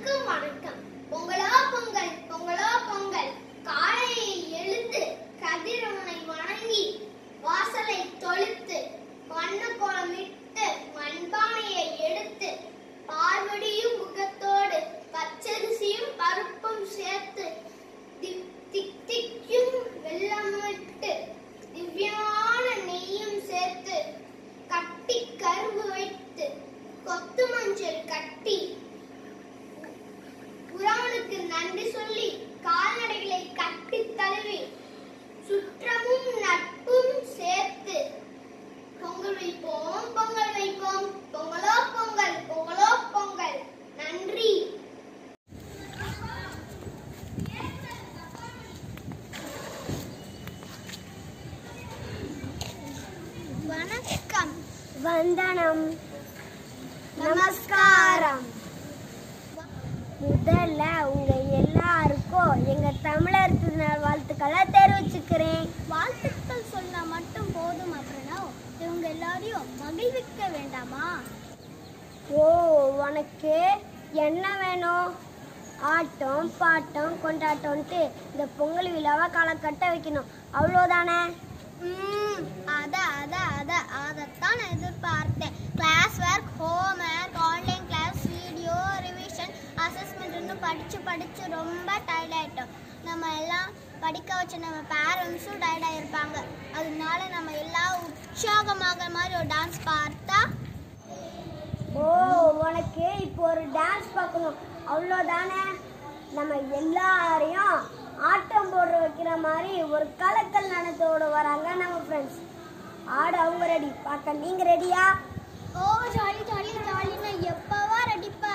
அனைவருக்கும் வணக்கம் பொங்கலோ பொங்கல் பொங்கலோ பொங்கல் காலையை எழுந்து கதிரவனை வணங்கி வாசலை தொழுத்து வண்ண கோலமிட்டு மண்பானையை எடுத்து பார்வடியும் முகத்தோடு பச்சரிசியும் பருப்பும் சேர்த்து திக் திக் திக்கும் வெள்ளமிட்டு திவ்யமான நெய்யும் சேர்த்து கட்டி கரும்பு வைத்து கொத்து மஞ்சள் கட்டி புறானுக்கு நன்றி சொல்லி கால்நடைகளை கட்டி தழுவி சுற்றமும் நட்பும் சேர்த்து பொங்கல் வைப்போம் பொங்கல் வைப்போம் பொங்கலோ பொங்கல் பொங்கலோ பொங்கல் நன்றி வணக்கம் வந்தனம் நமஸ்காரம் முதல்ல உங்க எல்லாருக்கும் எங்க தமிழர் திருநாள் வாழ்த்துக்களை தெரிவிச்சுக்கிறேன் வாழ்த்துக்கள் சொன்னா மட்டும் போதும் அப்படின்னா இவங்க எல்லாரையும் மகிழ்விக்க வேண்டாமா ஓ உனக்கு என்ன வேணும் ஆட்டம் பாட்டம் கொண்டாட்டம்ட்டு இந்த பொங்கல் விழாவை காலை கட்ட வைக்கணும் அவ்வளோதானே ம் அத அத அத அதைத்தான் நான் எதிர்பார்த்தேன் classwork homework online class video revision அசஸ்மெண்ட்னு படித்து படித்து ரொம்ப டயர்ட் ஆயிட்டோம் நம்ம எல்லாம் படிக்க வச்ச நம்ம பேரண்ட்ஸும் டயர்ட் ஆகிருப்பாங்க அதனால நம்ம எல்லாம் உற்சாகமாகிற மாதிரி ஒரு டான்ஸ் பார்த்தா ஓ உனக்கு இப்போ ஒரு டான்ஸ் பார்க்கணும் அவ்வளோதானே நம்ம எல்லாரையும் ஆட்டம் போட வைக்கிற மாதிரி ஒரு கலக்கல் நடத்தோட வராங்க நம்ம ஃப்ரெண்ட்ஸ் ஆட அவங்க ரெடி பார்க்க நீங்க ரெடியா ஓ ஜாலி ஜாலி ஜாலி நான் எப்பவா ரெடிப்பா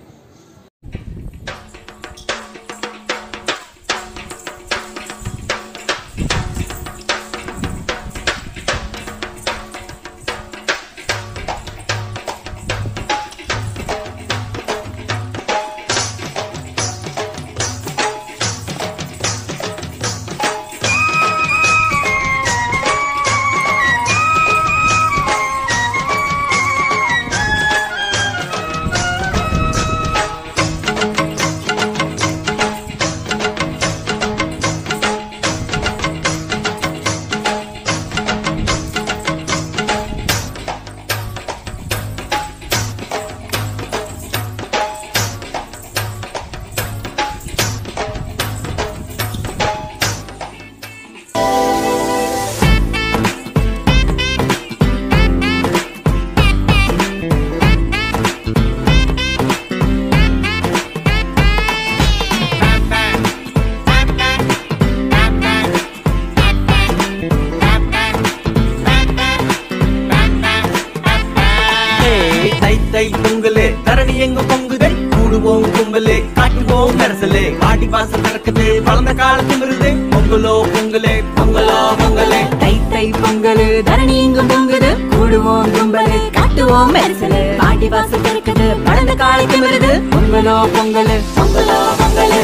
ஏய், தை தை பொங்கலே தரணி எங்க பொங்குதே கூடுவோம் கும்பலே காட்டுவோம் நரசலே பாட்டி பாசம் நடக்குது வளர்ந்த காலத்து வருது பொங்கலோ பொங்கலே பொங்கலோ பொங்கலே தை தை பொங்கலு தரணி இங்கும் பொங்குது கூடுவோம் கும்பலு காட்டுவோம் மெரிசலு பாட்டி வாசல் திறக்குது வளர்ந்த காலைக்கு வருது பொங்கலோ பொங்கலு பொங்கலோ பொங்கலு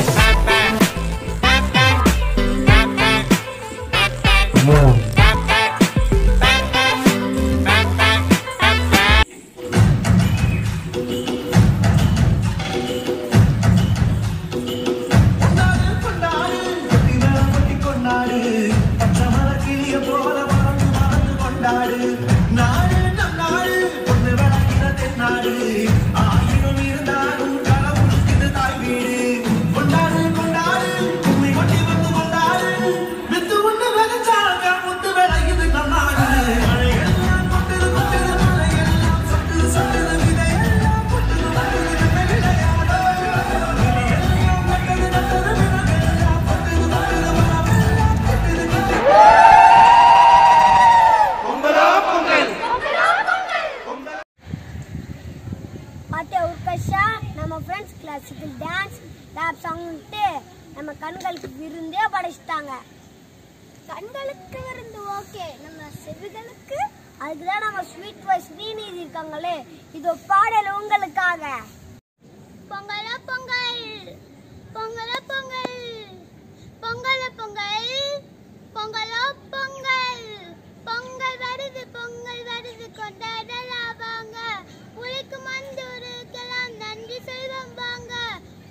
பார்த்தே உட்கஷா நம்ம ஃப்ரெண்ட்ஸ் கிளாசிக்கல் டான்ஸ் ரேப் சாங்ட்டு நம்ம கண்களுக்கு விருந்தே படைச்சிட்டாங்க கண்களுக்கு இருந்து ஓகே நம்ம செவிகளுக்கு அதுக்கு தான் நம்ம ஸ்வீட் வாய்ஸ் ஸ்ரீநிதி இருக்காங்களே இது ஒரு பாடல் உங்களுக்காக பொங்கல பொங்கல் பொங்கல பொங்கல் பொங்கல பொங்கல் பொங்கலோ பொங்கல் பொங்கல் வருது பொங்கல் வருது கொண்டாடலாம் வாங்க உழைக்கும் மந்தூருக்கெல்லாம் நன்றி சொல்வோம் வாங்க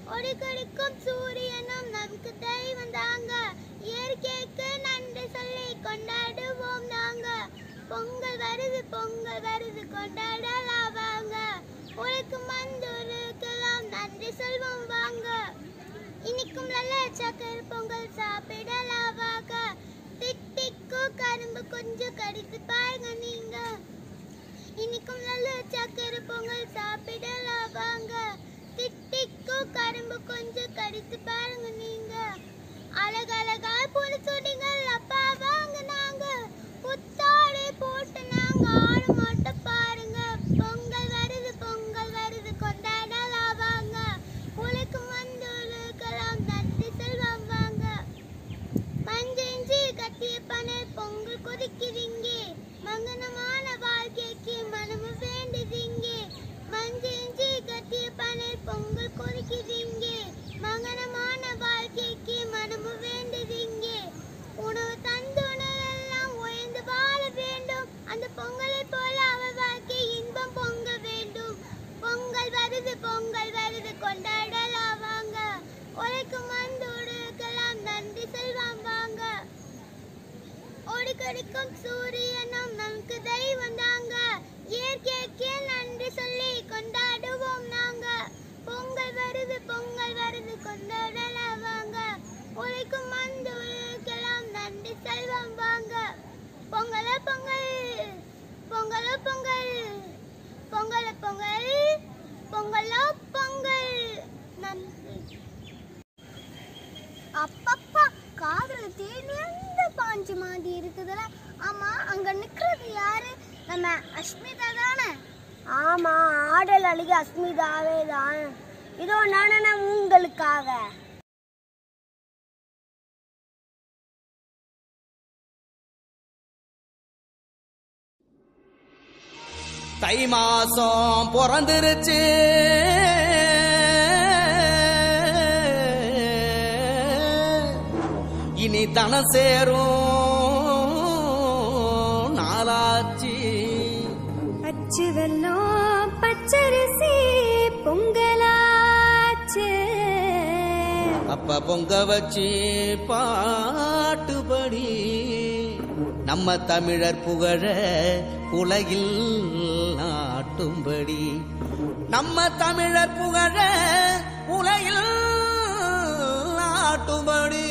பொங்கல் வருது கொண்டாடலாம் வாங்க உழைக்கும் மந்தூருக்கெல்லாம் நன்றி சொல்வோம் வாங்க இனிக்கும் நல்ல சக்கரை பொங்கல் சாப்பிடலாம் வாங்க திட்டிக்கு கரும்பு கொஞ்சம் கடித்து பாருங்க நீங்க இனிக்கும் நல்ல சக்கரை பொங்கல் சாப்பிடலாம் வாங்க திட்டிக்கு கரும்பு கொஞ்சம் கடித்து பாருங்க நீங்க அழகழகா புது துணிகள் அப்பா வாங்க நாங்க புத்தாடை போட்டு நாங்க ஆட மாட்டோம் பாருங்க பொங்கல் வருது பொங்கல் வருது கொண்டாடலாம் வாங்க உலகம் வந்துருக்கலாம் நன்றி செல்வம் வாங்க மஞ்சஞ்சி கட்டிய பணல் பொங்கல் கொதிக்கிறீங்க மங்கனமான வாழ்க்கைக்கு மனமு வேண்டுதீங்க மஞ்சஞ்சி கட்டிய பணல் பொங்கல் கொதிக்கிறீங்க மங்கனமான வாழ்க்கைக்கு மனமு வேண்டுதீங்க உணவு தந்துணரெல்லாம் உயர்ந்து வாழ வேண்டும் அந்த பொங்கலை போல அவர் வாழ்க்கை இன்பம் பொங்க வேண்டும் பொங்கல் வருது பொங்கல் வருது கொண்டாடலாம் வாங்க உழைக்கும் மந்தோடுக்கலாம் நன்றி செல்வம் வாங்க ஒடுக்கடிக்கும் சூரியனும் நமக்கு தெய்வம் தாங்க இயற்கைக்கு நன்றி சொல்லி கொண்டாடுவோம் நாங்க பொங்கல் வருது பொங்கல் வருது கொண்டாடலாம் வாங்க உழைக்கும் மந்தோடுக்கலாம் நன்றி செல்வம் வாங்க பொங்கல பொங்கல் பொங்கல பொங்கல் பொங்கல பொங்கல் பொங்கலோ பொங்கல் நன்றி அப்பப்பா காதுல தேனி அந்த பாஞ்சு மாதிரி இருக்குதுல ஆமா அங்க நிக்கிறது யாரு நம்ம அஸ்மிதா தானே ஆமா ஆடல் அழகி அஸ்மிதாவே தான் இதோ நடனம் உங்களுக்காக தை மாசம் பிறந்துருச்சு இனி தனம் சேரும் நாளாச்சு அச்சு வெல்லம் பச்சரிசி பொங்கலாச்சு அப்ப பொங்க வச்சு பாட்டுபடி நம்ம தமிழர் புகழ உலகில் நாட்டும்படி நம்ம தமிழர் புகழ உலகில் நாட்டும்படி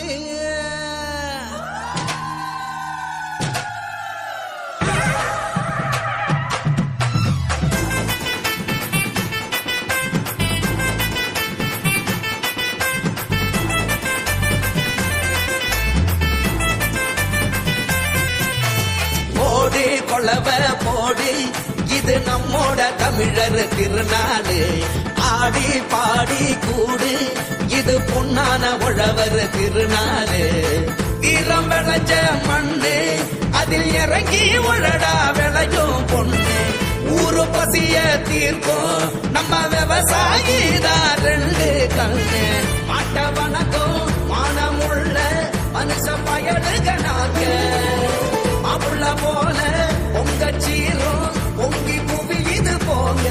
போடு கொளவ போடு இது நம்மோட தமிழர் திருநாடு ஆடி பாடி கூடு இது பொன்னான உழவர் திருநாடு ஈரம் விளைஞ்ச மண்ணு அதில் இறங்கி உழடா விளையும் பொண்ணு ஊரு பசிய தீர்க்கும் நம்ம விவசாயி தான் ரெண்டு கண்ணு மாட்ட வணக்கம் மானமுள்ள மனுஷ பயலுக நாங்க மாப்புள்ள போல உங்க சீரும் பொங்கி குவியுது போங்க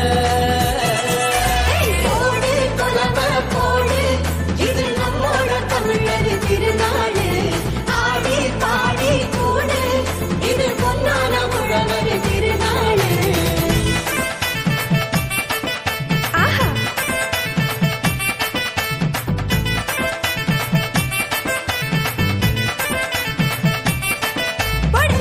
போடு கொலவ போடு இது நம்மோட தமிழர் திருநாடு ஆடி பாடி கூடு இது பொன்னான உழவர் திருநாடு ஆஹா போடு